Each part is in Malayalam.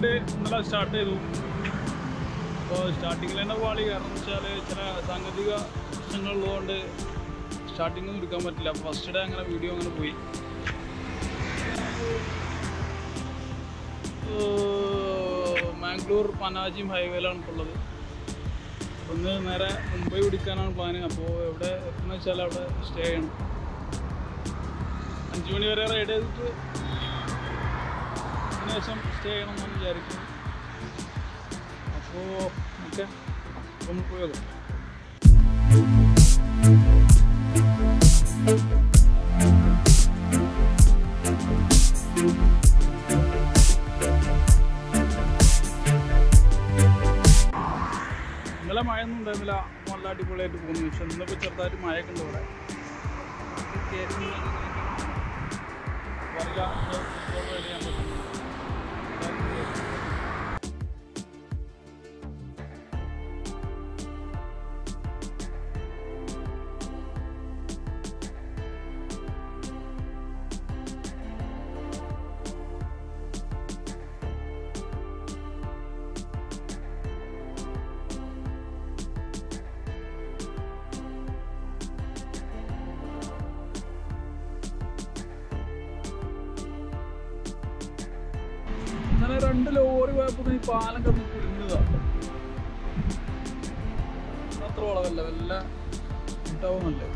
വണ്ടി ഇന്നലെ സ്റ്റാർട്ട് ചെയ്തു അപ്പോൾ സ്റ്റാർട്ടിങ്ങിൽ തന്നെ പാളി കാരണം എന്ന് വെച്ചാൽ ചില സാങ്കേതിക പ്രശ്നങ്ങളുള്ളതുകൊണ്ട് സ്റ്റാർട്ടിംഗ് ഒന്നും എടുക്കാൻ പറ്റില്ല ഫസ്റ്റ് ഡേ അങ്ങനെ വീഡിയോ അങ്ങനെ പോയി ഏർ മാംഗ്ലൂർ പനാജിയും ഹൈവേയിലാണ് ഇപ്പോൾ ഉള്ളത് ഒന്ന് നേരെ മുംബൈ പിടിക്കാനാണ് പ്ലാന് അപ്പോൾ എവിടെ എത്തുന്ന വെച്ചാൽ അവിടെ സ്റ്റേ ചെയ്യണം അഞ്ച് മണി വരെ റൈഡ് ചെയ്തിട്ട് അതിനുശേഷം സ്റ്റേ ചെയ്യണം എന്നാണ് വിചാരിക്കുന്നത് അപ്പോൾ ഓക്കെ ഒന്ന് പോയി നോക്കാം ഇന്നലെ മഴയൊന്നും ഉണ്ടായിരുന്നില്ല നല്ല അടിപൊളിയായിട്ട് പോകുന്നു പക്ഷെ ഇന്നിപ്പോൾ ചെറുതായിട്ട് മഴയൊക്കെ ഉണ്ട് ഇവിടെ കേറി നിന്നൊക്കെ ഇങ്ങനെ വരിക, ഒന്ന് ഫോട്ടോ എടുക്കാൻ പറ്റും. ഇന്നലെ രണ്ട് ലോറി പോയപ്പോൾ ഈ പാലം കിടന്ന് കുടുങ്ങിയതാണ് അത്ര വളവല്ല വല്ല ഉണ്ടാവുന്നല്ലേ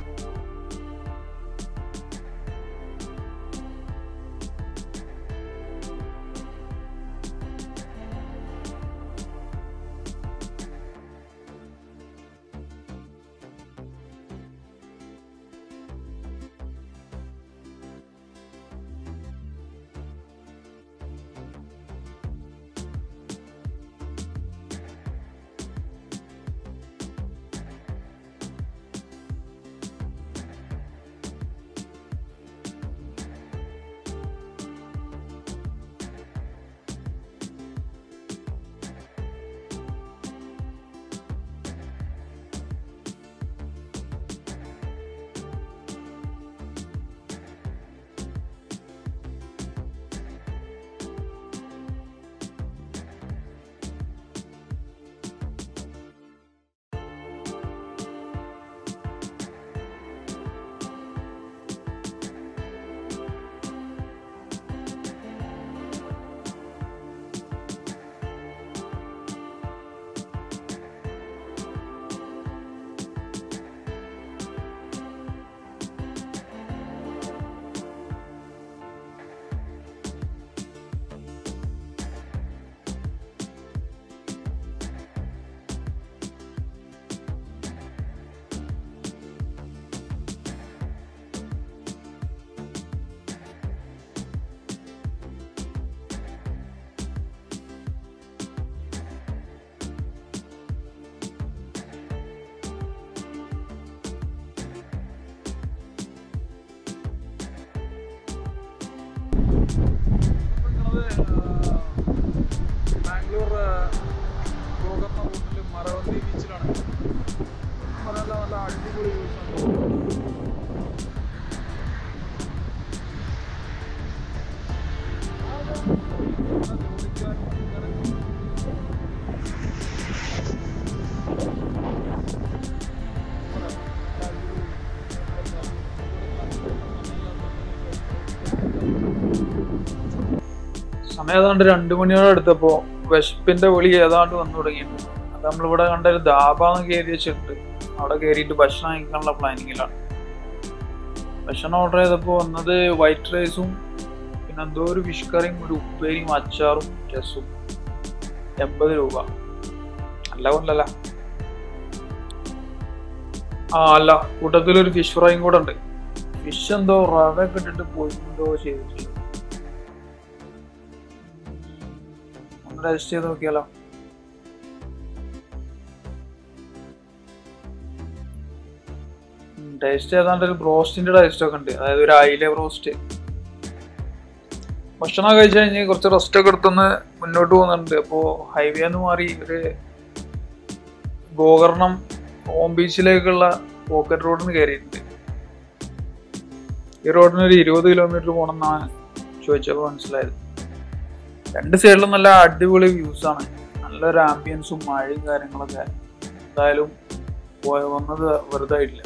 ബാംഗ്ലൂർ ഗോകർണ റൂട്ടിൽ മറവന്തി ബീച്ചിലാണ് നല്ല നല്ല അടിപൊളി വ്യൂസാണ് സമയം ഏതാണ്ട് രണ്ടു മണിയോടെ എടുത്തപ്പോ വിശപ്പിന്റെ വിളി ഏതാണ്ട് വന്നു തുടങ്ങിയിട്ടുണ്ട് അത് നമ്മളിവിടെ കണ്ട ഒരു ധാബാന്ന് കയറി വെച്ചിട്ടുണ്ട് അവിടെ കയറിയിട്ട് ഭക്ഷണം കഴിക്കാനുള്ള പ്ലാനിങ്ങിലാണ് ഭക്ഷണം ഓർഡർ ചെയ്തപ്പോൾ വന്നത് വൈറ്റ് റൈസും പിന്നെ എന്തോ ഒരു ഫിഷ് കറിയും ഒരു ഉപ്പേരിയും അച്ചാറും രസും എൺപത് രൂപ നല്ല കൊണ്ടല്ല ആ അല്ല കൂട്ടത്തിൽ ഒരു ഫിഷ് ഫ്രൈയും കൂടെ ഉണ്ട് ഫിഷ് എന്തോ റവ ഒക്കെ ഇട്ടിട്ട് പോയി എന്തോ ചെയ്തിട്ടുണ്ട് ഒന്ന് ടേസ്റ്റ് ചെയ്ത് നോക്കിയാലോ ടേസ്റ്റ് ഏതാണ്ട് ഒരു ബ്രോസ്റ്റിന്റെ ടേസ്റ്റ് ഒക്കെ ഉണ്ട് അതായത് ഒരു അയില ബ്രോസ്റ്റ് ഭക്ഷണം കഴിച്ചു കഴിഞ്ഞ് കുറച്ച് റെസ്റ്റ് ഒക്കെ എടുത്തൊന്ന് മുന്നോട്ട് പോകുന്നുണ്ട് അപ്പോൾ ഹൈവേ എന്ന് മാറി ഒരു ഗോകർണം ഹോം ബീച്ചിലേക്കുള്ള പോക്കറ്റ് റോഡിന് കയറിയിട്ടുണ്ട് ഈ റോഡിന് ഒരു ഇരുപത് കിലോമീറ്റർ പോകണം എന്നാണ് ചോദിച്ചപ്പോൾ മനസ്സിലായത് രണ്ട് സൈഡിലും നല്ല അടിപൊളി വ്യൂസ് ആണ് നല്ലൊരു ആംബിയൻസും മഴയും കാര്യങ്ങളൊക്കെ എന്തായാലും പോയ വന്നത് വെറുതെ ആയിട്ടില്ല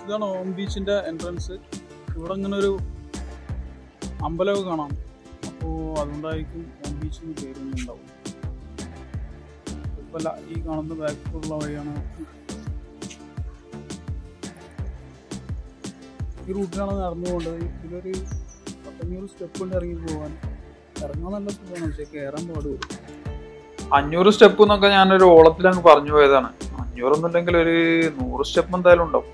ഇതാണ് ഓം ബീച്ചിന്റെ എൻട്രൻസ് ഇവിടെ ഇങ്ങനെ ഒരു അമ്പലമൊക്കെ കാണാം അപ്പോൾ അതുകൊണ്ടായിരിക്കും ഓം ബീച്ച് എന്ന് പേരൊന്നുണ്ടാവും ഇപ്പല്ല ഈ കാണുന്ന ബാക്കിലുള്ള വഴിയാണ് ഈ റൂട്ടിലാണ് നടന്നു പോകേണ്ടത് ഇതിലൊരു പത്തഞ്ഞൂറ് സ്റ്റെപ്പ് ഉണ്ട് ഇറങ്ങി പോകാൻ ഇറങ്ങാൻ നല്ല സുഖമാണ് പക്ഷേ കയറാൻ പാടുള്ളൂ അഞ്ഞൂറ് സ്റ്റെപ്പ് എന്നൊക്കെ ഞാനൊരു ഓളത്തിൽ അങ്ങ് പറഞ്ഞു പോയതാണ് അഞ്ഞൂറൊന്നും ഇല്ലെങ്കിൽ ഒരു നൂറ് സ്റ്റെപ്പ് എന്തായാലും ഉണ്ടാവും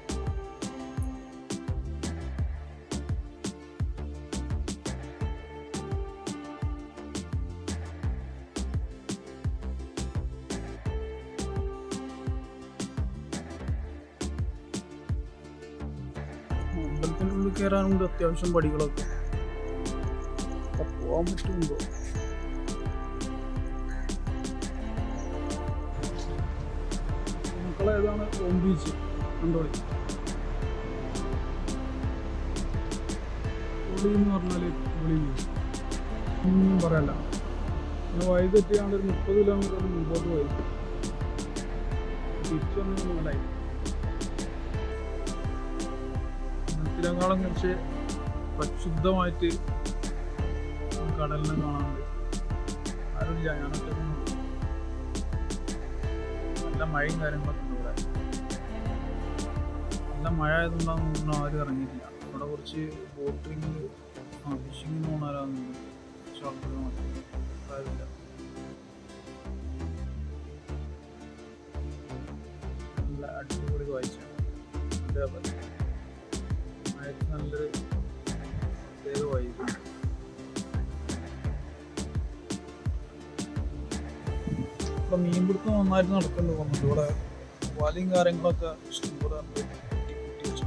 അമ്പലത്തിൻ്റെ ഉള്ളിൽ കയറാനുണ്ട് അത്യാവശ്യം പടികളൊക്കെ അപ്പൊ പോകാൻ പറ്റുന്നുണ്ടോ മക്കളെ ഏതാണ് ഓം ബീച്ച് കണ്ടോളി പൊളി എന്ന് പറഞ്ഞാൽ പൊളി ബീച്ച് ഒന്നും പറയല്ല പിന്നെ വഴി തെറ്റിയാണ്ട് ഒരു മുപ്പത് കിലോമീറ്റർ മുമ്പോട്ട് പോയി തിരിച്ചൊന്നും വേണ്ടായി ഇതിനേക്കാളും കുറച്ച് പരിശുദ്ധമായിട്ട് കടലിനെ കാണാനുണ്ട് ആരുമില്ല ഞാനൊക്കെ നല്ല മഴയും കാര്യങ്ങളൊക്കെ ഉണ്ട് ഇവിടെ നല്ല മഴ ആയതുകൊണ്ടാണെന്ന് ആരും ഇറങ്ങിയിട്ടില്ല ഇവിടെ കുറച്ച് ബോട്ടിങ് ആ ഫിഷിങ് പോകണവരാകുന്നുണ്ട് കുറച്ച് ആൾക്കാർ മാത്രം കാര്യമില്ല നല്ല അടിപൊളി വായിച്ചാണ് ഇതേപോലെ മഴയ്ക്ക് നല്ലൊരു പ്രത്യേക വൈബ് ഇപ്പൊ മീൻപിടുത്തം നന്നായിട്ട് നടക്കുന്നു തോന്നുന്നുണ്ട് ഇവിടെ വലയും കാര്യങ്ങളൊക്കെ ഇഷ്ടംപോലെ ഉണ്ട്. കൂട്ടി വെച്ചു.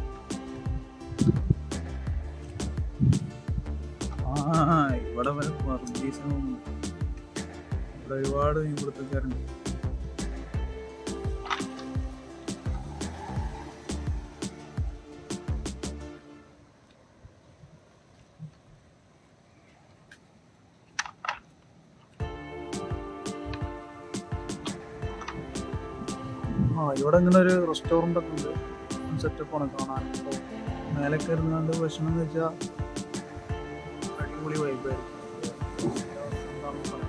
ആ ഇവിടെ വരെ പർദീസം ഇവിടെ ഒരുപാട് മീൻപിടുത്തക്കാരുണ്ട് ആ ഇവിടെ ഇങ്ങനെ ഒരു റെസ്റ്റോറൻ്റ് ഒക്കെ ഉണ്ട് സെറ്റപ്പാണ് കാണാൻ അപ്പോൾ മേലെ കയറുന്നാണ്ട് ഭക്ഷണം എന്ന് വെച്ചാൽ അടിപൊളി വൈബായിരിക്കും എന്താണെന്ന് പറയാൻ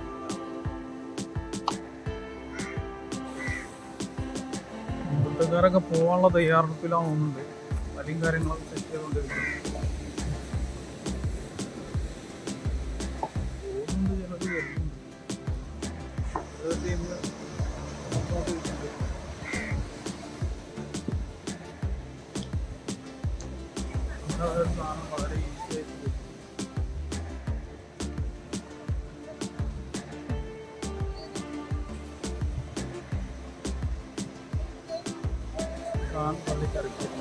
ഇവിടുത്തെക്കാരൊക്കെ പോകാനുള്ള തയ്യാറെടുപ്പിലാന്ന് തോന്നുന്നുണ്ട് വലിയ കാര്യങ്ങളൊക്കെ സെറ്റ് ചെയ്തുകൊണ്ടിരിക്കുന്നു പോകുന്നുണ്ട് ചിലർ വരുന്നുണ്ട് ഏത് ടീമിൽ നോക്കിയിട്ടുണ്ട് അങ്ങനെ ഒരു സാധനം വളരെ ഈസി ആയിട്ട് കിട്ടും. സാധനം തള്ളി കറക്കിയിരുന്നു.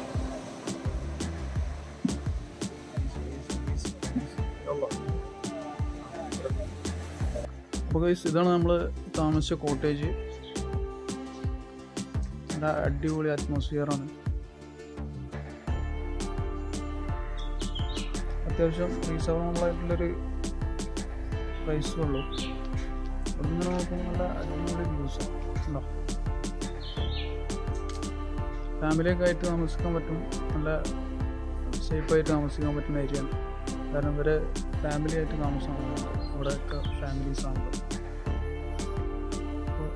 Easy, easy, easy, easy. യല്ലാ. അപ്പോൾ ഗൈസ് ഇതാണ് നമ്മൾ താമസിച്ച കോട്ടേജ് നല്ല അടിപൊളി അറ്റ്മോസ്ഫിയറാണ് അത്യാവശ്യം റീസണബിൾ ആയിട്ടുള്ളൊരു പ്രൈസേ ഉള്ളൂ ഇവിടെ നിന്ന് നോക്കുമ്പോൾ നല്ല അടിപൊളി വ്യൂസ് ഉണ്ടോ ഫാമിലിയൊക്കെ ആയിട്ട് താമസിക്കാൻ പറ്റും നല്ല സേഫായിട്ട് താമസിക്കാൻ പറ്റുന്ന ഏരിയയാണ് കാരണം ഇവരെ ഫാമിലി ആയിട്ട് താമസമാണ് ഇവിടെയൊക്കെ ഫാമിലീസ് ആണല്ലോ അപ്പോൾ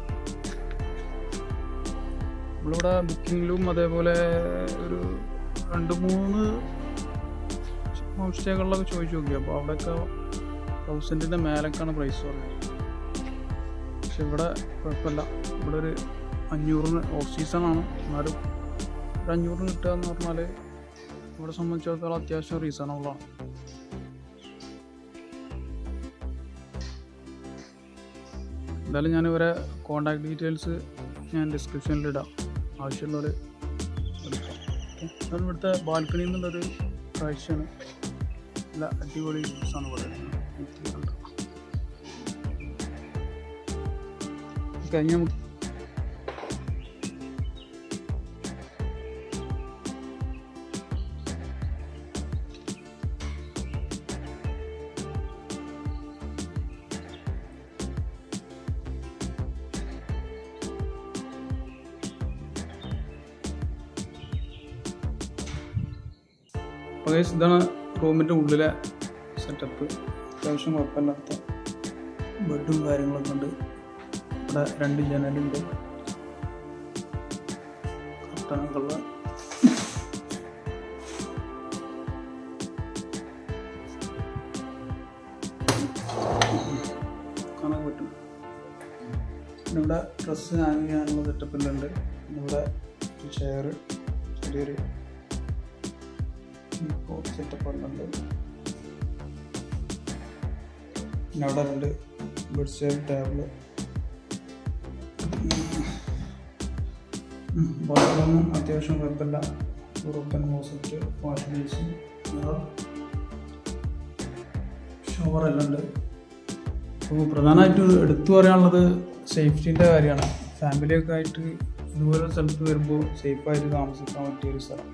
നമ്മളിവിടെ ബുക്കിങ്ങിലും അതേപോലെ ഒരു രണ്ട് മൂന്ന് ഹോം സ്റ്റേകളിലൊക്കെ ചോദിച്ചു നോക്കി അപ്പോൾ അവിടെയൊക്കെ തൗസൻഡിൻ്റെ മേലൊക്കെയാണ് പ്രൈസ് പറഞ്ഞത് പക്ഷെ ഇവിടെ കുഴപ്പമില്ല ഇവിടെ ഒരു അഞ്ഞൂറിന് ഓഫ് സീസണാണ് എന്നാലും ഒരു അഞ്ഞൂറിന് കിട്ടുക എന്ന് പറഞ്ഞാൽ ഇവിടെ സംബന്ധിച്ചിടത്തോളം അത്യാവശ്യം റീസണബിളാണ് എന്തായാലും ഞാൻ ഇവരെ കോണ്ടാക്ട് ഡീറ്റെയിൽസ് ഞാൻ ഡിസ്ക്രിപ്ഷനിൽ ഇടാം ആവശ്യമുള്ളവർ എടുക്കാം ഓക്കെ അത് ഇവിടുത്തെ ബാൽക്കണിയിൽ നിന്നുള്ളൊരു കാഴ്ചയാണ് നല്ല അടിപൊളി വ്യൂസാണ് ഇവിടെ കഴിഞ്ഞ അപ്പോൾ guys, ഇതാണ് റൂമിൻ്റെ ഉള്ളിലെ സെറ്റപ്പ് അത്യാവശ്യം കുഴപ്പമില്ലാത്ത ബെഡും കാര്യങ്ങളൊക്കെ ഉണ്ട് ഇവിടെ രണ്ട് ജനലുണ്ട് കർട്ടനൊക്കെ ഉള്ള കാണാൻ പറ്റും പിന്നെ ഇവിടെ ഡ്രസ്സ് ഹാങ് ചെയ്യാനുള്ള സെറ്റപ്പ് ഉണ്ട് പിന്നെ ഇവിടെ ഒരു ചെയർ ചെറിയൊരു സെറ്റപ്പ് ഉണ്ട് പിന്നെ അവിടെ രണ്ട് ബെഡ് ചെയർ ടേബിള് ബാത്റൂമും അത്യാവശ്യം കുഴപ്പമില്ല European closet wash basin shower എല്ലാം ഉണ്ട് അപ്പോൾ പ്രധാനമായിട്ട് എടുത്തു പറയാനുള്ളത് സേഫ്റ്റീൻ്റെ കാര്യമാണ് ഫാമിലിയൊക്കെ ആയിട്ട് ഇതുപോലെ സ്ഥലത്ത് വരുമ്പോൾ സേഫായിട്ട് താമസിക്കാൻ പറ്റിയ ഒരു സ്ഥലം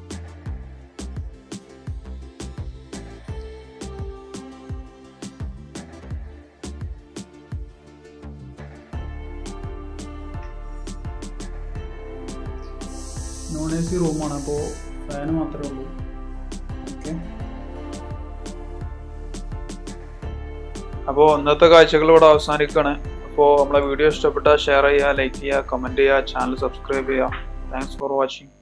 നോൺ എ സി റൂമാണ് അപ്പോൾ ഫാന് മാത്രമേ ഉള്ളൂ ഓക്കെ അപ്പോൾ ഇന്നത്തെ കാഴ്ചകൾ ഇവിടെ അവസാനിക്കുകയാണ് അപ്പോൾ നമ്മളെ വീഡിയോ ഇഷ്ടപ്പെട്ടാൽ ഷെയർ ചെയ്യുക ലൈക്ക് ചെയ്യുക കമൻറ്റ് ചെയ്യുക ചാനൽ സബ്സ്ക്രൈബ് ചെയ്യുക താങ്ക്സ് ഫോർ വാച്ചിങ്